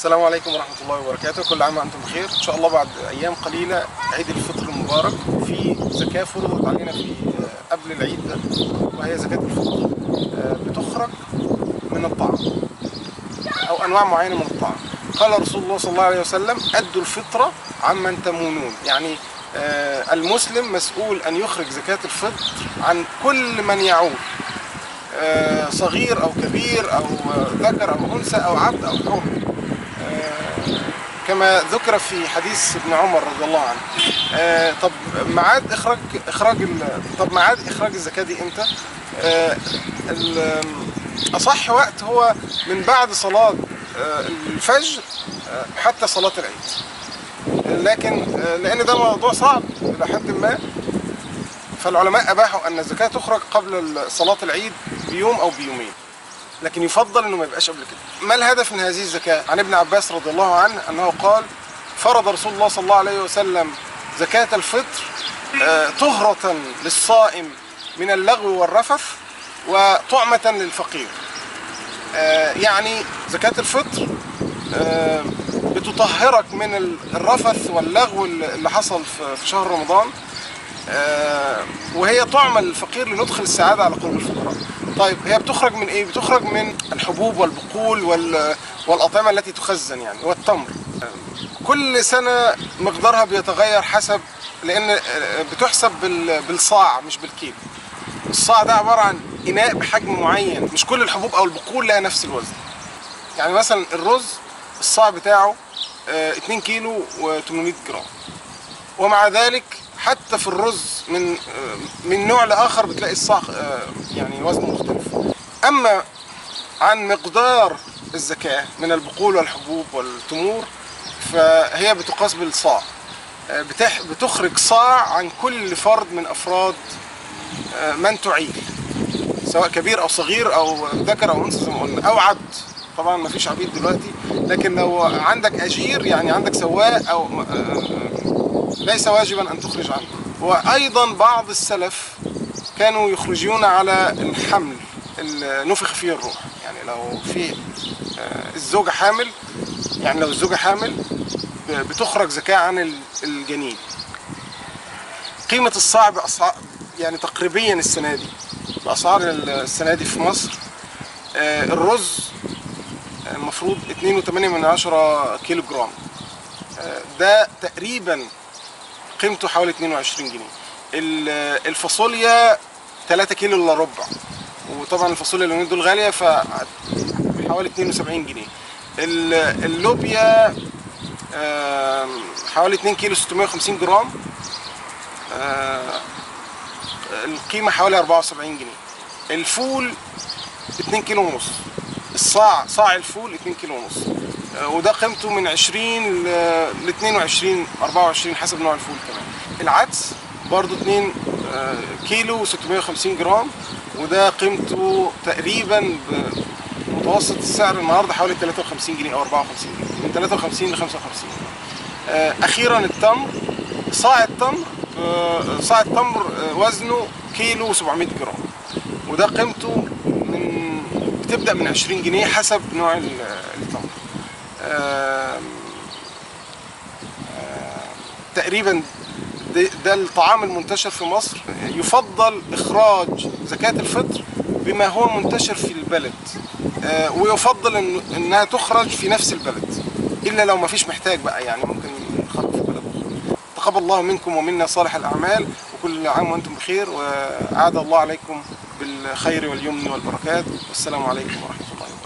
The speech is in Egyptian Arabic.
السلام عليكم ورحمة الله وبركاته كل عام وأنتم بخير إن شاء الله بعد أيام قليلة عيد الفطر المبارك في زكاة فرضت علينا في قبل العيد ده وهي زكاة الفطر بتخرج من الطعام أو أنواع معينة من الطعام قال رسول الله صلى الله عليه وسلم أدوا الفطرة عمن تمونون يعني المسلم مسؤول أن يخرج زكاة الفطر عن كل من يعول صغير أو كبير أو ذكر أو أنثى أو عبد أو حر كما ذكر في حديث ابن عمر رضي الله عنه طب ميعاد إخراج إخراج طب ميعاد إخراج الزكاة دي إمتى؟ أصح وقت هو من بعد صلاة الفجر حتى صلاة العيد لكن لأن ده موضوع صعب إلى حد ما فالعلماء أباحوا أن الزكاة تخرج قبل صلاة العيد بيوم أو بيومين لكن يفضل أنه ما يبقاش قبل كده ما الهدف من هذه الزكاة؟ عن ابن عباس رضي الله عنه أنه قال فرض رسول الله صلى الله عليه وسلم زكاة الفطر طهرة للصائم من اللغو والرفث وطعمة للفقير يعني زكاة الفطر بتطهرك من الرفث واللغو اللي حصل في شهر رمضان وهي طعمة للفقير لندخل السعادة على قلوب الفقراء طيب هي بتخرج من ايه؟ بتخرج من الحبوب والبقول والأطعمة التي تخزن يعني والتمر كل سنة مقدارها بيتغير حسب لأن بتحسب بالصاع مش بالكيلو الصاع ده عبارة عن إناء بحجم معين مش كل الحبوب أو البقول لها نفس الوزن يعني مثلا الرز الصاع بتاعه 2 كيلو و800 جرام ومع ذلك حتى في الرز من من نوع لاخر بتلاقي الصاع يعني وزنه مختلف اما عن مقدار الزكاه من البقول والحبوب والتمور فهي بتقاس بالصاع بتخرج صاع عن كل فرد من افراد من تعيل سواء كبير او صغير او ذكر او انثى زي ما قلنا او عبد طبعا ما فيش عبيد دلوقتي لكن لو عندك اجير يعني عندك سواق او ليس واجبا ان تخرج عنه وايضا بعض السلف كانوا يخرجون على الحمل نفخ فيه الروح يعني لو في الزوجة حامل يعني لو الزوجة حامل بتخرج زكاة عن الجنين قيمة الصاع بأسعار يعني تقريبيا السنة دي بأسعار السنة دي في مصر الرز المفروض 2.8 من عشرة كيلو جرام ده تقريبا قيمته حوالي 22 جنيه الفاصوليا 3 كيلو الا ربع وطبعا الفاصوليا اليومين دول غاليه ف حوالي 72 جنيه اللوبيا حوالي 2 كيلو 650 جرام القيمه حوالي 74 جنيه الفول 2 كيلو ونص الصاع صاع الفول 2 كيلو ونص وده قيمته من 20 ل 22 24 حسب نوع الفول كمان العدس برضو 2 كيلو 650 جرام وده قيمته تقريبا متوسط السعر النهارده حوالي 53 جنيه او 54 جنيه من 53 ل 55 اخيرا التمر صاع التمر صاع التمر وزنه كيلو 700 جرام وده قيمته من بتبدا من 20 جنيه حسب نوع التمر آآ آآ تقريبا ده الطعام المنتشر في مصر يفضل اخراج زكاة الفطر بما هو منتشر في البلد ويفضل إن انها تخرج في نفس البلد الا لو ما فيش محتاج بقى يعني ممكن نخرج في بلد اخرى تقبل الله منكم ومنا صالح الاعمال وكل عام وانتم بخير واعاد الله عليكم بالخير واليمن والبركات والسلام عليكم ورحمه الله وبركاته